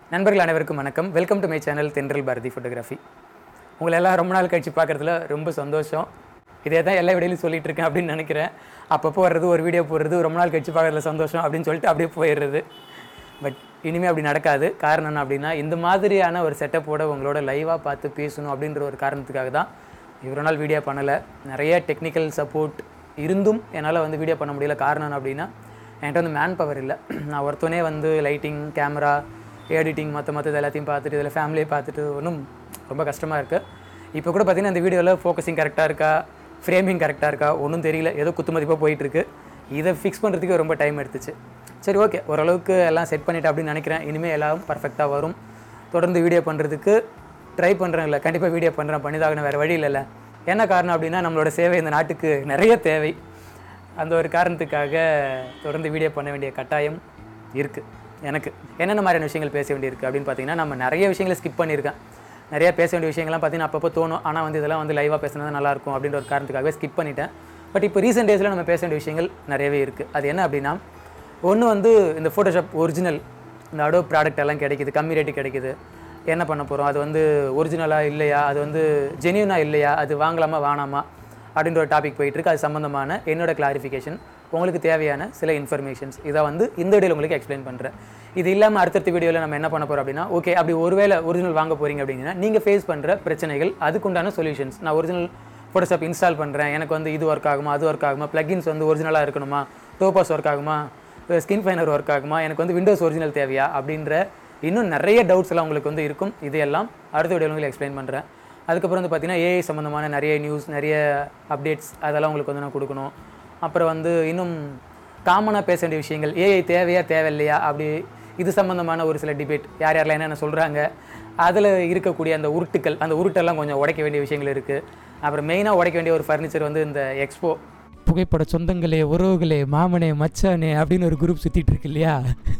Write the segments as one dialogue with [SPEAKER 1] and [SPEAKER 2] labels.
[SPEAKER 1] நண்பர்கள் அனைவருக்கும் வணக்கம் வெல்கம் டு மை சேனல் தென்றல் பாரதி ஃபோட்டோகிராஃபி உங்களை எல்லாம் ரொம்ப நாள் கழிச்சு பார்க்குறதுல ரொம்ப சந்தோஷம் இதே தான் எல்லா வீடியோலையும் சொல்லிட்டு இருக்கேன் அப்படின்னு நினைக்கிறேன் அப்பப்போ வர்றது ஒரு வீடியோ போடுறது ரொம்ப நாள் கழிச்சு பார்க்குறதுல சந்தோஷம் அப்படின்னு சொல்லிட்டு அப்படியே போயிடுறது பட் இனிமேல் அப்படி நடக்காது காரணம் என்ன அப்படின்னா இந்த மாதிரியான ஒரு செட்டப்போட உங்களோட லைவாக பார்த்து பேசணும் அப்படின்ற ஒரு காரணத்துக்காக தான் இவ்வளோ நாள் வீடியோ பண்ணலை நிறைய டெக்னிக்கல் சப்போர்ட் இருந்தும் என்னால் வந்து வீடியோ பண்ண முடியல காரணம் என்ன அப்படின்னா என்கிட்ட வந்து மேன் பவர் இல்லை நான் ஒருத்தனே வந்து லைட்டிங் கேமரா எடிட்டிங் மற்ற மற்றது எல்லாத்தையும் பார்த்துட்டு இதில் ஃபேமிலியை பார்த்துட்டு ஒன்றும் ரொம்ப கஷ்டமாக இருக்குது இப்போ கூட பார்த்தீங்கன்னா இந்த வீடியோவில் ஃபோக்கஸிங் கரெக்டாக இருக்கா ஃப்ரேமிங் கரெக்டாக இருக்கா ஒன்றும் தெரியல ஏதோ குத்து மதிப்பாக போயிட்டுருக்கு இதை ஃபிக்ஸ் பண்ணுறதுக்கு ரொம்ப டைம் எடுத்துச்சு சரி ஓகே ஓரளவுக்கு எல்லாம் செட் பண்ணிட்டேன் அப்படின்னு நினைக்கிறேன் இனிமேல் எல்லாம் பர்ஃபெக்டாக வரும் தொடர்ந்து வீடியோ பண்ணுறதுக்கு ட்ரை பண்ணுறேன் இல்லை கண்டிப்பாக வீடியோ பண்ணுறேன் பண்ணிதாகணும் வேறு வழி இல்லைல்ல என்ன காரணம் அப்படின்னா நம்மளோட சேவை இந்த நாட்டுக்கு நிறைய தேவை அந்த ஒரு காரணத்துக்காக தொடர்ந்து வீடியோ பண்ண வேண்டிய கட்டாயம் இருக்குது எனக்கு என்னென்ன மாதிரியான விஷயங்கள் பேச வேண்டியிருக்கு அப்படின்னு பார்த்தீங்கன்னா நம்ம நிறைய விஷயங்களை ஸ்கிப் பண்ணியிருக்கேன் நிறைய பேச வேண்டிய விஷயங்கள்லாம் பார்த்தீங்கன்னா அப்பப்போ தோணும் ஆனால் வந்து இதெல்லாம் வந்து லைவாக பேசினா நல்லாயிருக்கும் அப்படின்ற ஒரு காரணத்துக்காகவே ஸ்கிப் பண்ணிட்டேன் பட் இப்போ ரீசெண்ட் டேஸில் நம்ம பேச வேண்டிய விஷயங்கள் நிறையவே இருக்குது அது என்ன அப்படின்னா ஒன்று வந்து இந்த ஃபோட்டோஷாப் ஒரிஜினல் இந்த அடோ ப்ராடக்ட் எல்லாம் கிடைக்குது கம்மி ரேட்டு கிடைக்குது என்ன பண்ண போகிறோம் அது வந்து ஒரிஜினலாக இல்லையா அது வந்து ஜெனியூனாக இல்லையா அது வாங்கலாமா வேணாமா அப்படின்ற ஒரு டாபிக் போயிட்டுருக்கு அது சம்மந்தமான என்னோட கிளாரிஃபிகேஷன் உங்களுக்கு தேவையான சில இன்ஃபர்மேஷன்ஸ் இதை வந்து இந்த வீடியோவில் உங்களுக்கு எக்ஸ்பிளைன் பண்ணுறேன் இது இல்லாமல் அடுத்தடுத்த வீடியோவில் நம்ம என்ன பண்ண போகிறோம் அப்படின்னா ஓகே அப்படி ஒருவேளை ஒரிஜினல் வாங்க போகிறீங்க அப்படின்னா நீங்கள் ஃபேஸ் பண்ணுற பிரச்சனைகள் அதுக்குண்டான சொல்யூஷன்ஸ் நான் ஒரிஜினல் ஃபோட்டோஷாப் இன்ஸ்டால் பண்ணுறேன் எனக்கு வந்து இது ஒர்க் ஆகுமா அது ஒர்க் ஆகுமா ப்ளகின்ஸ் வந்து ஒரிஜினலாக இருக்கணுமா டோபாஸ் ஒர்க் ஆகுமா ஸ்கின் ஃபைனர் ஒர்க் ஆகுமா எனக்கு வந்து விண்டோஸ் ஒரிஜினல் தேவையா அப்படின்ற இன்னும் நிறைய டவுட்ஸ் எல்லாம் உங்களுக்கு வந்து இருக்கும் இதையெல்லாம் அடுத்த வீடியோவில் உங்களுக்கு எக்ஸ்பிளைன் பண்ணுறேன் அதுக்கப்புறம் வந்து பார்த்தீங்கன்னா ஏஐ சம்மந்தமான நிறைய நியூஸ் நிறைய அப்டேட்ஸ் அதெல்லாம் உங்களுக்கு வந்து நான் கொடுக்கணும் அப்புறம் வந்து இன்னும் காமனாக பேச வேண்டிய விஷயங்கள் ஏஐ தேவையா தேவையில்லையா அப்படி இது சம்மந்தமான ஒரு சில டிபேட் யார் யாரெல்லாம் என்னென்ன சொல்கிறாங்க அதில் இருக்கக்கூடிய அந்த உருட்டுக்கள் அந்த உருட்டெல்லாம் கொஞ்சம் உடைக்க வேண்டிய விஷயங்கள் இருக்குது அப்புறம் மெயினாக உடைக்க வேண்டிய ஒரு ஃபர்னிச்சர் வந்து இந்த எக்ஸ்போ புகைப்பட சொந்தங்களே உறவுகளே மாமனே மச்சானே அப்படின்னு ஒரு குரூப் சுற்றிட்டு இருக்கு இல்லையா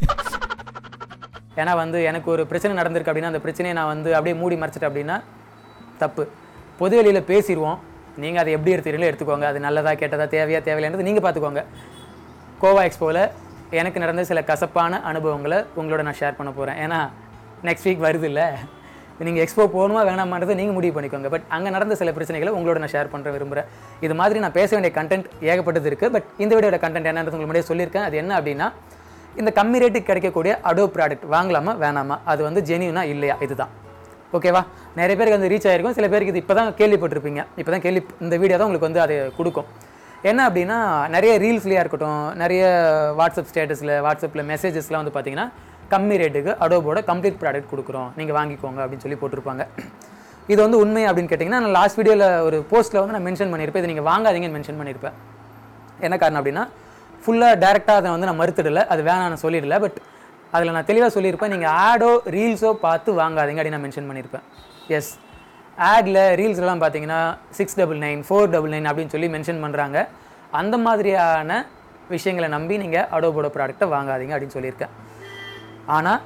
[SPEAKER 1] ஏன்னா வந்து எனக்கு ஒரு பிரச்சனை நடந்திருக்கு அப்படின்னா அந்த பிரச்சனையை நான் வந்து அப்படியே மூடி மறைச்சிட்டேன் அப்படின்னா தப்பு பொது வெளியில் பேசிடுவோம் நீங்கள் அதை எப்படி எடுத்துக்கிறீங்களோ எடுத்துக்கோங்க அது நல்லதா கெட்டதா தேவையா தேவையில்லைன்றது நீங்கள் பார்த்துக்கோங்க கோவா எக்ஸ்போவில் எனக்கு நடந்த சில கசப்பான அனுபவங்களை உங்களோட நான் ஷேர் பண்ண போகிறேன் ஏன்னா நெக்ஸ்ட் வீக் வருது இல்லை நீங்கள் எக்ஸ்போ போகணுமா வேணாமான்றதை நீங்கள் முடிவு பண்ணிக்கோங்க பட் அங்கே நடந்த சில பிரச்சனைகளை உங்களோட நான் ஷேர் பண்ணுற விரும்புகிறேன் இது மாதிரி நான் பேச வேண்டிய கண்டென்ட் ஏகப்பட்டது இருக்குது பட் இந்த வீடியோட கண்டென்ட் என்னன்றது உங்களுக்கு முன்னாடியே சொல்லியிருக்கேன் அது என்ன அப்படின்னா இந்த கம்மி ரேட்டுக்கு கிடைக்கக்கூடிய அடோ ப்ராடக்ட் வாங்கலாமா வேணாமா அது வந்து ஜெனியூனா இல்லையா இதுதான் ஓகேவா நிறைய பேருக்கு வந்து ரீச் ஆகிருக்கும் சில பேருக்கு இது இப்போ தான் கேள்விப்பட்டிருப்பீங்க இப்போ தான் கேள்வி இந்த வீடியோ தான் உங்களுக்கு வந்து அது கொடுக்கும் என்ன அப்படின்னா நிறைய ரீல்ஸ்லேயே இருக்கட்டும் நிறைய வாட்ஸ்அப் ஸ்டேட்டஸில் வாட்ஸ்அப்பில் மெசேஜஸ்லாம் வந்து பார்த்தீங்கன்னா கம்மி ரேட்டுக்கு அடோபோட கம்ப்ளீட் ப்ராடக்ட் கொடுக்குறோம் நீங்கள் வாங்கிக்கோங்க அப்படின்னு சொல்லி போட்டிருப்பாங்க இது வந்து உண்மை அப்படின்னு கேட்டிங்கன்னா நான் லாஸ்ட் வீடியோவில் ஒரு போஸ்ட்டில் வந்து நான் மென்ஷன் பண்ணியிருப்பேன் இது நீங்கள் வாங்காதீங்கன்னு மென்ஷன் பண்ணியிருப்பேன் என்ன காரணம் அப்படின்னா ஃபுல்லாக டேரெக்டாக அதை வந்து நான் மறுத்துடல அது வேணாம் நான் சொல்லிடல பட் அதில் நான் தெளிவாக சொல்லியிருப்பேன் நீங்கள் ஆடோ ரீல்ஸோ பார்த்து வாங்காதீங்க அப்படின்னு நான் மென்ஷன் பண்ணியிருப்பேன் எஸ் ஆடில் ரீல்ஸ்லாம் பார்த்தீங்கன்னா six double nine four double nine அப்படின்னு சொல்லி மென்ஷன் பண்ணுறாங்க அந்த மாதிரியான விஷயங்களை நம்பி நீங்கள் அடோபோட ப்ராடக்ட்டை வாங்காதீங்க அப்படின்னு சொல்லியிருக்கேன் ஆனால்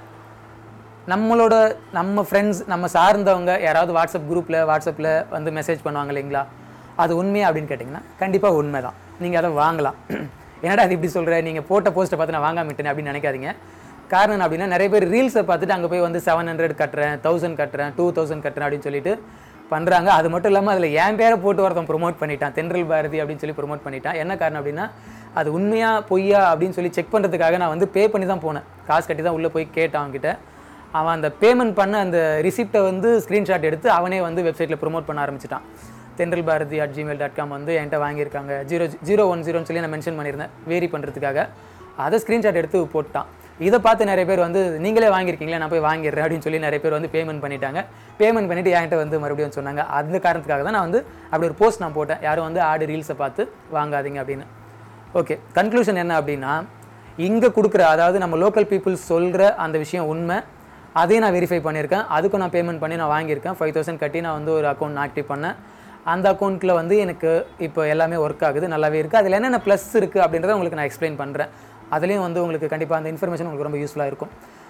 [SPEAKER 1] நம்மளோட நம்ம ஃப்ரெண்ட்ஸ் நம்ம சார்ந்தவங்க யாராவது வாட்ஸ்அப் குரூப்பில் வாட்ஸ்அப்பில் வந்து மெசேஜ் பண்ணுவாங்க இல்லைங்களா அது உண்மையா அப்படின்னு கேட்டிங்கன்னா கண்டிப்பாக உண்மை தான் நீங்கள் அதை வாங்கலாம் என்னடா அது இப்படி சொல்கிற நீங்கள் போட்ட போஸ்ட்டை பார்த்து நான் வாங்காம விட்டேன் அப்படின்னு நினைக்காதீங்க காரணம் என்ன அப்படின்னா நிறைய பேர் ரீல்ஸை பார்த்துட்டு அங்கே போய் வந்து செவன் ஹண்ட்ரட் கட்டுறேன் தௌசண்ட் கட்டுறேன் டூ தௌசண்ட் கட்டுறேன் அப்படின்னு சொல்லிட்டு பண்ணுறாங்க அது மட்டும் இல்லாமல் அதில் என் பேரை போட்டு ஒருத்தன் ப்ரொமோட் பண்ணிட்டான் தென்றல் பாரதி அப்படின்னு சொல்லி ப்ரொமோட் பண்ணிட்டான் என்ன காரணம் அப்படின்னா அது உண்மையா பொய்யா அப்படின்னு சொல்லி செக் பண்ணுறதுக்காக நான் வந்து பே பண்ணி தான் போனேன் காசு கட்டி தான் உள்ளே போய் கேட்டான் அவன்கிட்ட அவன் அந்த பேமெண்ட் பண்ண அந்த ரிசிப்டை வந்து ஸ்க்ரீன்ஷாட் எடுத்து அவனே வந்து வெப்சைட்டில் ப்ரொமோட் பண்ண ஆரம்பிச்சிட்டான் Thendral Bharathi at Gmail dot com வந்து என்கிட்ட வாங்கியிருக்காங்க ஜீரோ ஜீரோ ஒன் ஜீரோன்னு சொல்லி நான் மென்ஷன் பண்ணியிருந்தேன் வேரி பண்ணுறதுக்காக அதை ஸ்க்ரீன்ஷாட் எடுத்து போட்டான் இதை பார்த்து நிறைய பேர் வந்து நீங்களே வாங்கியிருக்கீங்களே நான் போய் வாங்கிடுறேன் அப்படின்னு சொல்லி நிறைய பேர் வந்து பேமெண்ட் பண்ணிட்டாங்க பேமெண்ட் பண்ணிவிட்டு என்கிட்ட வந்து மறுபடியும் சொன்னாங்க அந்த காரணத்துக்காக தான் நான் வந்து அப்படி ஒரு போஸ்ட் நான் போட்டேன் யாரும் வந்து ஆடு ரீல்ஸை பார்த்து வாங்காதீங்க அப்படின்னு ஓகே கன்க்ளூஷன் என்ன அப்படின்னா இங்கே கொடுக்குற அதாவது நம்ம லோக்கல் பீப்புள்ஸ் சொல்கிற அந்த விஷயம் உண்மை அதையும் நான் வெரிஃபை பண்ணியிருக்கேன் அதுக்கும் நான் பேமெண்ட் பண்ணி நான் வாங்கியிருக்கேன் ஃபைவ் தௌசண்ட் கட்டி நான் வந்து ஒரு அக்கௌண்ட் ஆக்டிவ் பண்ணேன் அந்த அக்கௌண்ட்டில் வந்து எனக்கு இப்போ எல்லாமே ஒர்க் ஆகுது நல்லாவே இருக்குது அதில் என்னென்ன ப்ளஸ் இருக்குது அப்படின்றத உங்களுக்கு நான் எக்ஸ்பிளைன் பண்ணுறேன் அதுலேயும் வந்து உங்களுக்கு கண்டிப்பாக அந்த இன்ஃபர்மேஷன் உங்களுக்கு ரொம்ப யூஸ்ஃபுல்லாக இருக்கும்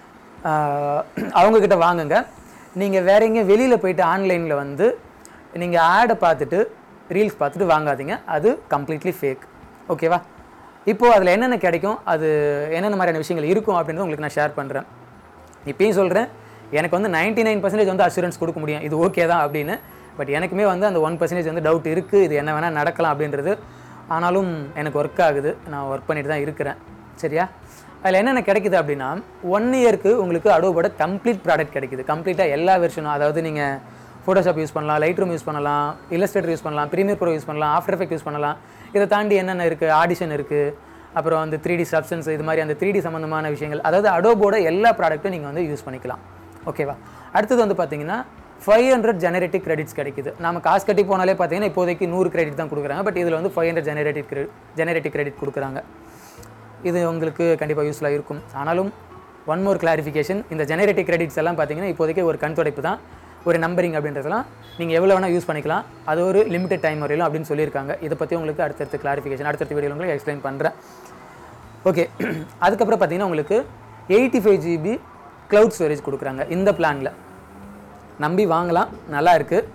[SPEAKER 1] ஆஹ் அவங்கக்கிட்ட வாங்குங்க நீங்கள் வேற எங்கேயும் வெளியில் போயிட்டு ஆன்லைனில் வந்து நீங்கள் ஆடை பார்த்துட்டு ரீல்ஸ் பார்த்துட்டு வாங்காதீங்க அது கம்ப்ளீட்லி ஃபேக் ஓகேவா இப்போது அதில் என்னென்ன கிடைக்கும் அது என்னென்ன மாதிரியான விஷயங்கள் இருக்கும் அப்படின்றத உங்களுக்கு நான் ஷேர் பண்ணுறேன் இப்பயும் சொல்கிறேன் எனக்கு வந்து 99% நைன் பர்சன்டேஜ் வந்து அஷூரன்ஸ் கொடுக்க முடியும் இது ஓகே தான் அப்படின்னு பட் எனக்குமே வந்து அந்த ஒன் பர்சன்டேஜ் வந்து டவுட் இருக்குது இது என்ன வேணால் நடக்கலாம் அப்படின்றது ஆனாலும் எனக்கு ஒர்க் ஆகுது நான் ஒர்க் பண்ணிட்டு தான் இருக்கிறேன் சரியா அதில் என்னென்ன கிடைக்குது அப்படின்னா ஒன் இயருக்கு உங்களுக்கு அடோபோட கம்ப்ளீட் ப்ராடக்ட் கிடைக்குது கம்ப்ளீட்டாக எல்லா வெர்ஷனும் அதாவது நீங்கள் ஃபோட்டோஷாப் யூஸ் பண்ணலாம் லைட் ரூம் யூஸ் பண்ணலாம் இல்லஸ்ட்ரேட்டர் யூஸ் பண்ணலாம் ப்ரீமியர் ப்ரோ யூஸ் பண்ணலாம் ஆஃப்டர் எஃபெக்ட் யூஸ் பண்ணலாம் இதை தாண்டி என்னென்ன இருக்குது ஆடிஷன் இருக்குது அப்புறம் அந்த த்ரீ டி சப்ஸ்டன்ஸ் இது மாதிரி அந்த த்ரீ டி சம்மந்தமான விஷயங்கள் அதாவது அடோபோட எல்லா ப்ராடக்ட்டும் நீங்கள் வந்து யூஸ் பண்ணிக்கலாம் ஓகேவா அடுத்தது வந்து பார்த்தீங்கன்னா ஃபைவ் ஹண்ட்ரட் ஜெனரேட்டிவ் கிரெடிட்ஸ் கிடைக்குது நம்ம காசு கட்டி போனாலே பார்த்தீங்கன்னா இப்போதைக்கு நூறு கிரெடிட் தான் கொடுக்குறாங்க பட் இதில் வந்து five hundred generative credit generative credit கொடுக்குறாங்க இது உங்களுக்கு கண்டிப்பாக யூஸ்ஃபுல்லாக இருக்கும் ஆனாலும் ஒன் மோர் கிளாரிஃபிகேஷன் இந்த ஜெனரேட்டிவ் கிரெடிட்ஸ் எல்லாம் பார்த்தீங்கன்னா இப்போதைக்கு ஒரு கண் துடைப்பு தான் ஒரு நம்பரிங் அப்படின்றதெல்லாம் நீங்கள் எவ்வளோ வேணால் யூஸ் பண்ணிக்கலாம் அது ஒரு லிமிடெட் டைம் வரையிலும் அப்படின்னு சொல்லியிருக்காங்க இதை பற்றி உங்களுக்கு அடுத்தடுத்த கிளாரிஃபிகேஷன் அடுத்தடுத்த வீடியோ உங்களுக்கு எக்ஸ்பிளைன் பண்ணுறேன் ஓகே அதுக்கப்புறம் பார்த்தீங்கன்னா உங்களுக்கு eighty five GB cloud storage கொடுக்குறாங்க இந்த பிளானில் நம்பி வாங்கலாம் நல்லா இருக்குது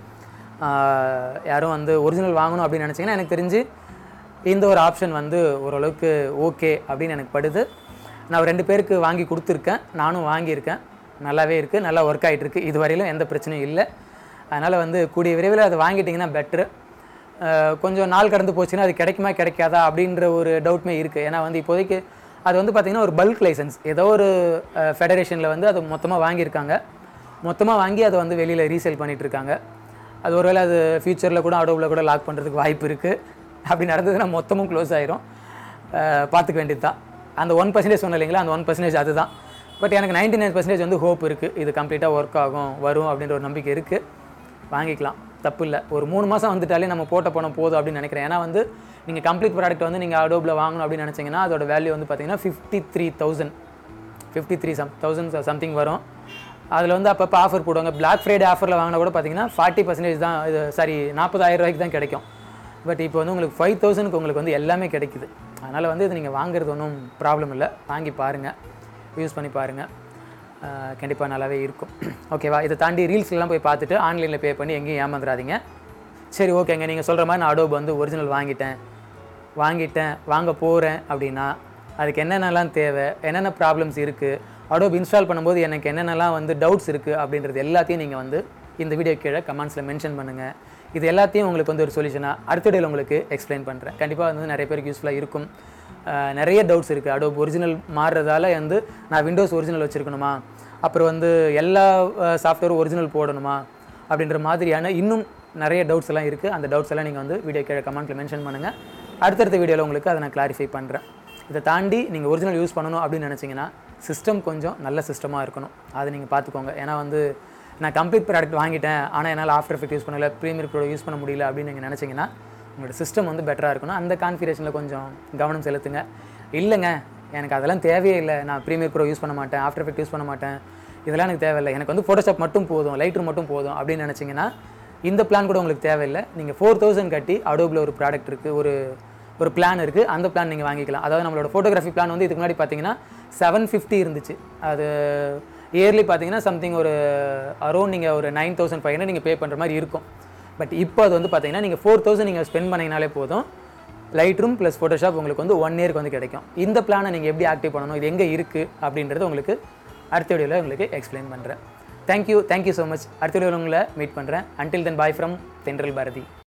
[SPEAKER 1] யாரும் வந்து ஒரிஜினல் வாங்கணும் அப்படின்னு நினச்சிங்கன்னா எனக்கு தெரிஞ்சு இந்த ஒரு ஆப்ஷன் வந்து ஓரளவுக்கு ஓகே அப்படின்னு எனக்கு படுது நான் ஒரு ரெண்டு பேருக்கு வாங்கி கொடுத்துருக்கேன் நானும் வாங்கியிருக்கேன் நல்லாவே இருக்குது நல்லா ஒர்க் ஆகிட்டு இருக்கு இது வரையிலும் எந்த பிரச்சனையும் இல்லை அதனால் வந்து கூடிய விரைவில் அதை வாங்கிட்டிங்கன்னா பெட்ரு கொஞ்சம் நாள் கடந்து போச்சுன்னா அது கிடைக்குமா கிடைக்காதா அப்படின்ற ஒரு டவுட்மே இருக்குது ஏன்னா வந்து இப்போதைக்கு அது வந்து பார்த்திங்கன்னா ஒரு பல்க் லைசன்ஸ் ஏதோ ஒரு ஃபெடரேஷனில் வந்து அது மொத்தமாக வாங்கியிருக்காங்க மொத்தமாக வாங்கி அதை வந்து வெளியில் ரீசேல் பண்ணிட்டு இருக்காங்க அது ஒருவேளை அது ஃப்யூச்சரில் கூட அடோவில் கூட லாக் பண்ணுறதுக்கு வாய்ப்பு இருக்குது அப்படி நடந்ததுன்னா மொத்தமும் க்ளோஸ் ஆயிரும் அஹ் பார்த்துக்க வேண்டியது தான் அந்த ஒன் பர்சன்டேஜ் சொன்ன இல்லைங்களா அந்த ஒன் பர்சன்டேஜ் அதுதான் பட் எனக்கு நைன்டி நைன் பர்சன்டேஜ் வந்து ஹோப் இருக்குது இது கம்ப்ளீட்டாக ஒர்க் ஆகும் வரும் அப்படின்ற ஒரு நம்பிக்கை இருக்குது வாங்கிக்கலாம் தப்பு இல்லை ஒரு மூணு மாதம் வந்துட்டாலே நம்ம போட்ட பணம் போதும் அப்படின்னு நினைக்கிறேன் ஏன்னா வந்து நீங்கள் கம்ப்ளீட் ப்ராடக்ட் வந்து நீங்கள் அடோபில் வாங்கணும் அப்படின்னு நினச்சிங்கன்னா அதோட வேல்யூ வந்து பார்த்தீங்கன்னா fifty three thousand fifty three some thousand something வரும் அதில் வந்து அப்பப்போ ஆஃபர் போடுவாங்க பிளாக் ஃப்ரைடே ஆஃபரில் வாங்கினா கூட பார்த்தீங்கன்னா ஃபார்ட்டி பர்சன்டேஜ் தான் இது சாரி நாற்பதாயிரம் ரூபாய்க்கு தான் கிடைக்கும் பட் இப்போ வந்து உங்களுக்கு ஃபைவ் தௌசண்ட்க்கு உங்களுக்கு வந்து எல்லாமே கிடைக்குது அதனால் வந்து இது நீங்கள் வாங்குறது ஒன்றும் ப்ராப்ளம் இல்லை வாங்கி பாருங்கள் யூஸ் பண்ணி பாருங்கள் கண்டிப்பாக நல்லாவே இருக்கும் ஓகேவா இதை தாண்டி ரீல்ஸ்லாம் போய் பார்த்துட்டு ஆன்லைனில் பே பண்ணி எங்கேயும் ஏமாந்துடாதீங்க சரி ஓகேங்க நீங்கள் சொல்கிற மாதிரி நான் அடோப் வந்து ஒரிஜினல் வாங்கிட்டேன் வாங்கிட்டேன் வாங்க போகிறேன் அப்படின்னா அதுக்கு என்னென்னலாம் தேவை என்னென்ன ப்ராப்ளம்ஸ் இருக்குது அடோப் இன்ஸ்டால் பண்ணும்போது எனக்கு என்னென்னலாம் வந்து டவுட்ஸ் இருக்குது அப்படின்றது எல்லாத்தையும் நீங்கள் வந்து இந்த வீடியோ கீழே கமெண்ட்ஸில் மென்ஷன் பண்ணுங்கள் இது எல்லாத்தையும் உங்களுக்கு வந்து ஒரு சொல்யூஷனாக அடுத்த டேல உங்களுக்கு எக்ஸ்பிளைன் பண்ணுறேன் கண்டிப்பாக வந்து நிறைய பேருக்கு யூஸ்ஃபுல்லாக இருக்கும் அஹ் நிறைய டவுட்ஸ் இருக்குது அடோப் ஒரிஜினல் மாறுறதால வந்து நான் விண்டோஸ் ஒரிஜினல் வச்சுருக்கணுமா அப்புறம் வந்து எல்லா சாஃப்ட்வேரும் ஒரிஜினல் போடணுமா அப்படின்ற மாதிரியான இன்னும் நிறைய டவுட்ஸ் எல்லாம் இருக்குது அந்த டவுட்ஸ் எல்லாம் நீங்கள் வந்து வீடியோ கீழே கமெண்ட்டில் மென்ஷன் பண்ணுங்கள் அடுத்தடுத்த வீடியோவில் உங்களுக்கு அதை நான் கிளாரிஃபை பண்ணுறேன் இதை தாண்டி நீங்கள் ஒரிஜினல் யூஸ் பண்ணணும் அப்படின்னு நினச்சிங்கன்னா சிஸ்டம் கொஞ்சம் நல்ல சிஸ்டமாக இருக்கணும் அதை நீங்கள் பார்த்துக்கோங்க ஏன்னா வந்து நான் கம்ப்ளீட் ப்ராடக்ட் வாங்கிட்டேன் ஆனால் என்னால் ஆஃப்டர் எஃபெக்ட் யூஸ் பண்ணல ப்ரீமியர் ப்ரோ யூஸ் பண்ண முடியல அப்படின்னு நீங்கள் நினச்சிங்கன்னா உங்களோட சிஸ்டம் வந்து பெட்டராக இருக்கணும் அந்த கான்ஃபிகரேஷனில் கொஞ்சம் கவனம் செலுத்துங்க இல்லைங்க எனக்கு அதெல்லாம் தேவையே இல்லை நான் ப்ரீமியர் ப்ரோ யூஸ் பண்ண மாட்டேன் ஆஃப்டர் எஃபெக்ட் யூஸ் பண்ண மாட்டேன் இதெல்லாம் எனக்கு தேவையில்லை எனக்கு வந்து ஃபோட்டோஷாப் மட்டும் போதும் லைட்ரு மட்டும் போதும் அப்படின்னு நினச்சிங்கன்னா இந்த பிளான் கூட உங்களுக்கு தேவையில்லை நீங்கள் ஃபோர் தௌசண்ட் கட்டி அடோபில் ஒரு ப்ராடக்ட் இருக்குது ஒரு ஒரு பிளான் இருக்குது அந்த பிளான் நீங்கள் வாங்கிக்கலாம் அதாவது நம்மளோட ஃபோட்டோகிராஃபி பிளான் வந்து இதுக்கு முன்னாடி பார்த்தீங்கன்னா செவன் ஃபிஃப்டி இருந்துச்சு அது இயர்லி பார்த்தீங்கன்னா சம்திங் ஒரு அரௌண்ட் நீங்கள் ஒரு நைன் தௌசண்ட் ஃபைவ் ஹண்ட்ரட் நீங்கள் பே பண்ணுற மாதிரி இருக்கும் பட் இப்போ அது வந்து பார்த்தீங்கன்னா நீங்கள் ஃபோர் தௌசண்ட் நீங்கள் ஸ்பெண்ட் பண்ணிங்கனாலே போதும் லைட் ரூம் ப்ளஸ் ஃபோட்டோஷாப் உங்களுக்கு வந்து ஒன் இயருக்கு வந்து கிடைக்கும் இந்த பிளானை நீங்கள் எப்படி ஆக்டிவ் பண்ணணும் இது எங்கே இருக்குது அப்படின்றது உங்களுக்கு அடுத்த வீடியோவில் உங்களுக்கு எக்ஸ்பிளைன் பண்ணுறேன் தேங்க்யூ தேங்க்யூ ஸோ மச் அடுத்த வீடியோவில் உங்களை மீட் பண்ணுறேன் அன்டில் தென் பாய் ஃப்ரம் தென்றல் பாரதி